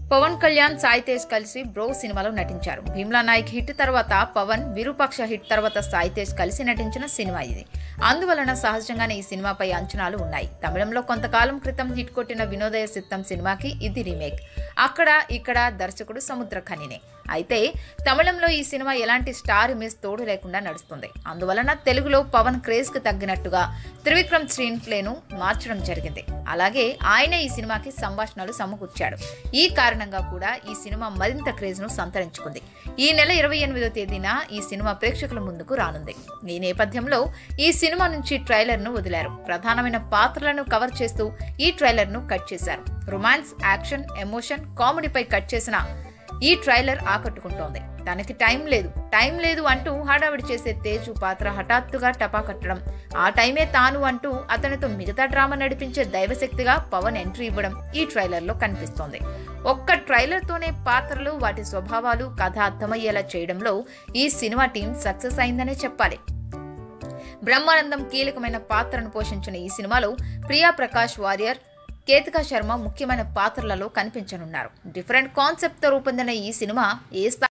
పవన్ కళ్యాణ్ సాయి తేజ్ కలిసి బ్రో సినిమాలో నటించారు భీమ్లా నాయక్ హిట్ తర్వాత పవన్ విరూపాక్ష హిట్ తర్వాత సాయి తేజ్ కలిసి నటించిన సినిమా ఇది అందువలన సహజంగానే ఈ సినిమాపై అంచనాలు ఉన్నాయి తమిళంలో కొంతకాలం క్రితం హిట్ కొట్టిన వినోదయ సిద్ధం సినిమాకి ఇది రీమేక్ అక్కడ ఇక్కడ దర్శకుడు సముద్ర ఖనినే అయితే తమిళంలో ఈ సినిమా ఎలాంటి స్టార్ ఇమేజ్ తోడు లేకుండా నడుస్తుంది అందువలన తెలుగులో పవన్ క్రేజ్ కు తగ్గినట్టుగా త్రివిక్రమ్ స్క్రీన్ ప్లేను మార్చడం జరిగింది అలాగే ఆయన ఈ సినిమాకి సంభాషణలు సమకూర్చాడు ఈ కారణంగా కూడా ఈ సినిమా మరింత క్రేజ్ ను సంతరించుకుంది ఈ నెల ఇరవై ఎనిమిదో తేదీన ఈ సినిమా ప్రేక్షకుల ముందుకు రానుంది ఈ నేపథ్యంలో ఈ సినిమా నుంచి ట్రైలర్ ను వదిలారు ప్రధానమైన పాత్రలను కవర్ చేస్తూ ఈ ట్రైలర్ ను కట్ చేశారు రొమాన్స్ యాక్షన్ ఎమోషన్ కామెడీపై కట్ చేసిన ఈ ట్రైలర్ ఆకట్టుకుంటోంది తనకి టైం లేదు టైం లేదు అంటూ హడావిడి చేసే తేజు పాత్ర హఠాత్తుగా టపా కట్టడం ఆ టైమే తాను అంటూ అతనితో మిగతా డ్రామా నడిపించే దైవశక్తిగా పవన్ ఎంట్రీ ఇవ్వడం ఈ ట్రైలర్లో కనిపిస్తోంది ఒక్క ట్రైలర్తోనే పాత్రలు వాటి స్వభావాలు కథ అర్థమయ్యేలా చేయడంలో ఈ సినిమా టీం సక్సెస్ అయిందనే చెప్పాలి బ్రహ్మానందం కీలకమైన పాత్రను పోషించిన ఈ సినిమాలో ప్రియా ప్రకాష్ వారియర్ కేతికా శర్మ ముఖ్యమైన పాత్రలలో కనిపించనున్నారు డిఫరెంట్ కాన్సెప్ట్తో రూపొందిన ఈ సినిమా ఏ స్థాయి